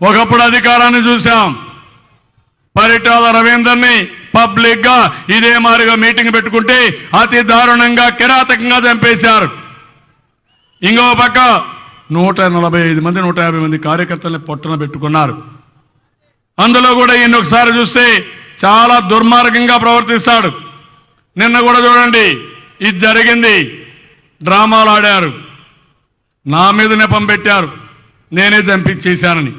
ఒకప్పుడు అధికారాన్ని చూశాం పరిటాల రవీందర్ని పబ్లిక్ గా ఇదే మారిగా మీటింగ్ పెట్టుకుంటే అతి దారుణంగా కిరాతకంగా చంపేశారు ఇంకో పక్క నూట నలభై ఐదు మంది నూట యాభై మంది కార్యకర్తల్ని పొట్టన పెట్టుకున్నారు అందులో కూడా ఈయన ఒకసారి చూస్తే చాలా దుర్మార్గంగా ప్రవర్తిస్తాడు నిన్న కూడా చూడండి ఇది జరిగింది డ్రామాలు ఆడారు నా మీద నెపం పెట్టారు నేనే చంపించేశానని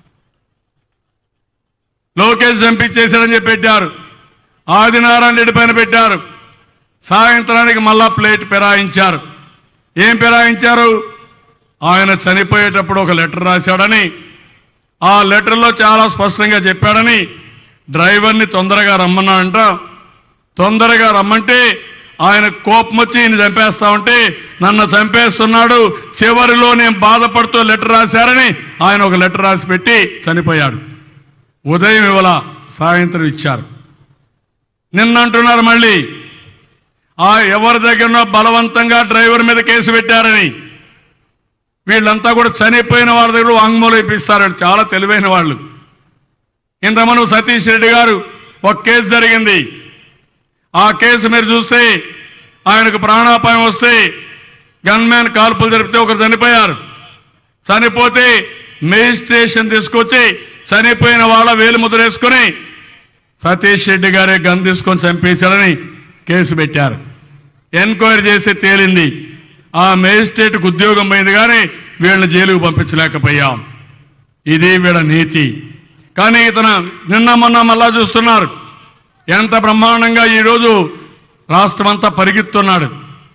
లోకేష్ చంపించేశారని చెప్పి పెట్టారు ఆదినారాయణ రెడ్డి పైన పెట్టారు సాయంత్రానికి మళ్ళా ప్లేట్ పెరాయించారు ఏం పెరాయించారు ఆయన చనిపోయేటప్పుడు ఒక లెటర్ రాశాడని ఆ లెటర్లో చాలా స్పష్టంగా చెప్పాడని డ్రైవర్ని తొందరగా రమ్మన్నాడంట తొందరగా రమ్మంటే ఆయన కోపం వచ్చి ఈయన చంపేస్తా ఉంటే నన్ను చంపేస్తున్నాడు చివరిలో నేను బాధపడుతూ లెటర్ రాశారని ఆయన ఒక లెటర్ రాసి పెట్టి చనిపోయాడు ఉదయం ఇవాళ సాయంత్రం ఇచ్చారు నిన్న అంటున్నారు మళ్ళీ ఆ ఎవరి దగ్గరనో బలవంతంగా డ్రైవర్ మీద కేసు పెట్టారని వీళ్ళంతా కూడా చనిపోయిన వాళ్ళ దగ్గర వాంగ్మూలం ఇప్పిస్తారు చాలా తెలివైన వాళ్ళు ఇంతమను సతీష్ రెడ్డి గారు ఒక కేసు జరిగింది ఆ కేసు మీరు చూస్తే ఆయనకు ప్రాణాపాయం వస్తే గన్మ్యాన్ కాల్పులు జరిపితే ఒకరు చనిపోయారు చనిపోతే మెజిస్ట్రేషన్ తీసుకొచ్చి చనిపోయిన వాళ్ళ వేలు ముద్ర వేసుకొని సతీష్ రెడ్డి గారే గన్ తీసుకొని చంపేశారని కేసు పెట్టారు ఎంక్వైరీ చేసి తేలింది ఆ మేజిస్ట్రేట్కి ఉద్యోగం పోయింది కానీ వీళ్ళని జైలుకు పంపించలేకపోయాం ఇది వీళ్ళ నీతి కానీ ఇతను నిన్న మొన్న మళ్ళా చూస్తున్నారు ఎంత బ్రహ్మాండంగా ఈరోజు రాష్ట్రమంతా పరిగెత్తున్నాడు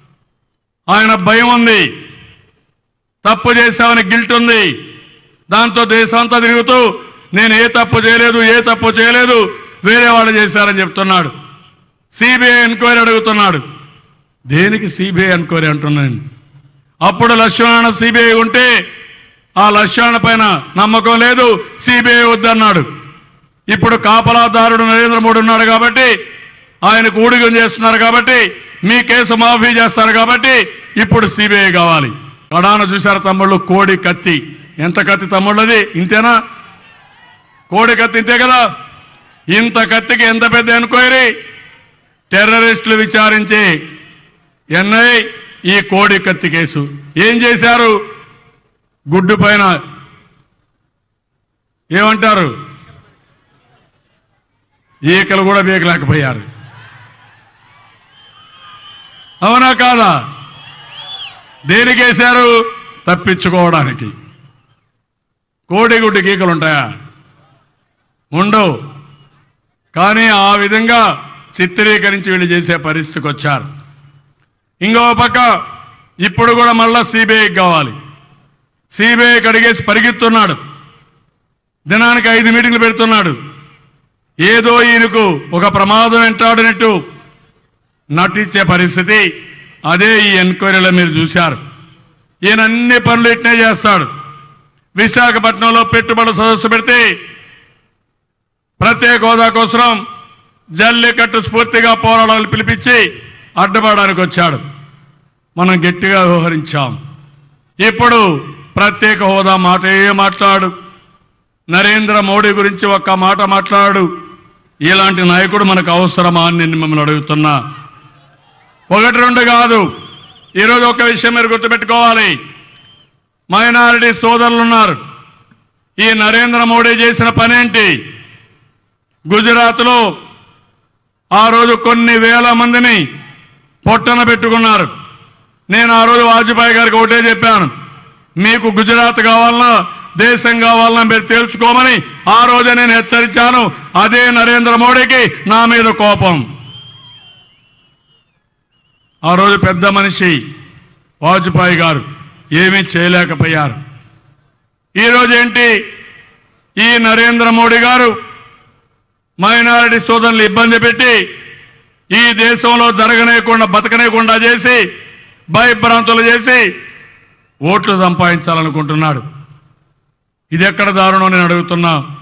ఆయన భయం ఉంది తప్పు చేశామని గిల్ట్ ఉంది దాంతో దేశమంతా తిరుగుతూ నేను ఏ తప్పు చేయలేదు ఏ తప్పు చేయలేదు వేరే వాళ్ళు చేశారని చెప్తున్నాడు సిబిఐ ఎంక్వైరీ అడుగుతున్నాడు దేనికి సిబిఐ ఎంక్వైరీ అంటున్నాను అప్పుడు లక్ష్మణ సిబిఐ ఉంటే ఆ లక్ష్మణ పైన నమ్మకం లేదు సిబిఐ వద్దన్నాడు ఇప్పుడు కాపలాదారుడు నరేంద్ర మోడీ ఉన్నాడు కాబట్టి ఆయనకు ఊడిగం చేస్తున్నారు కాబట్టి మీ కేసు మాఫీ చేస్తారు కాబట్టి ఇప్పుడు సిబిఐ కావాలి కడాన చూశారు తమ్ముళ్ళు కోడి కత్తి ఎంత కత్తి తమ్ముళ్ళది ఇంతేనా కోడి కత్తి ఇంతే కదా ఇంత కత్తికి ఎంత పెద్ద ఎన్క్వైరీ టెర్రరిస్టులు విచారించే ఎన్ఐ ఈ కోడి కత్తి కేసు ఏం చేశారు గుడ్డు పైన ఏమంటారు ఈకలు కూడా బీకలేకపోయారు అవునా కాదా దేనికేశారు తప్పించుకోవడానికి కోడిగుడ్డు గీకలు ఉంటాయా ఉండవు కానీ ఆ విధంగా చిత్రీకరించి వీళ్ళు చేసే పరిస్థితికి వచ్చారు ఇంకో పక్క ఇప్పుడు కూడా మళ్ళా సిబిఐకి కావాలి సిబిఐకి అడిగేసి పరిగెత్తున్నాడు దినానికి ఐదు మీటింగ్లు పెడుతున్నాడు ఏదో ఈయనకు ఒక ప్రమాదం వెంటాడినట్టు నటించే పరిస్థితి అదే ఈ ఎంక్వైరీలో మీరు చూశారు ఈయన అన్ని పనులు ఇట్నే చేస్తాడు విశాఖపట్నంలో పెట్టుబడుల సదస్సు పెడితే ప్రత్యేక హోదా కోసం జల్లికట్టు స్ఫూర్తిగా పోరాడాలు పిలిపించి అడ్డుపడడానికి వచ్చాడు మనం గట్టిగా వ్యవహరించాం ఇప్పుడు ప్రత్యేక హోదా మాట ఏ మాట్లాడు నరేంద్ర మోడీ గురించి ఒక్క మాట మాట్లాడు ఇలాంటి నాయకుడు మనకు అవసరమా అని నేను మిమ్మల్ని అడుగుతున్నా ఒకటి రెండు కాదు ఈరోజు ఒక విషయం మీరు గుర్తుపెట్టుకోవాలి మైనారిటీ సోదరులు ఉన్నారు ఈ నరేంద్ర మోడీ చేసిన పనేంటి గుజరాత్లో ఆ రోజు కొన్ని వేల మందిని పొట్టన పెట్టుకున్నారు నేను ఆ రోజు వాజ్పేయి గారికి ఒకటే చెప్పాను మీకు గుజరాత్ కావాలన్నా దేశం కావాలన్నా మీరు తేల్చుకోమని ఆ రోజు నేను హెచ్చరించాను అదే నరేంద్ర మోడీకి నా మీద కోపం ఆ రోజు పెద్ద మనిషి వాజ్పేయి గారు ఏమీ చేయలేకపోయారు ఈరోజు ఏంటి ఈ నరేంద్ర మోడీ గారు మైనారిటీ సోదరులు ఇబ్బంది పెట్టి ఈ దేశంలో జరగనేయకుండా బతకనేయకుండా చేసి భయభ్రాంతులు చేసి ఓట్లు సంపాదించాలనుకుంటున్నాడు ఇది ఎక్కడ దారుణం నేను అడుగుతున్నా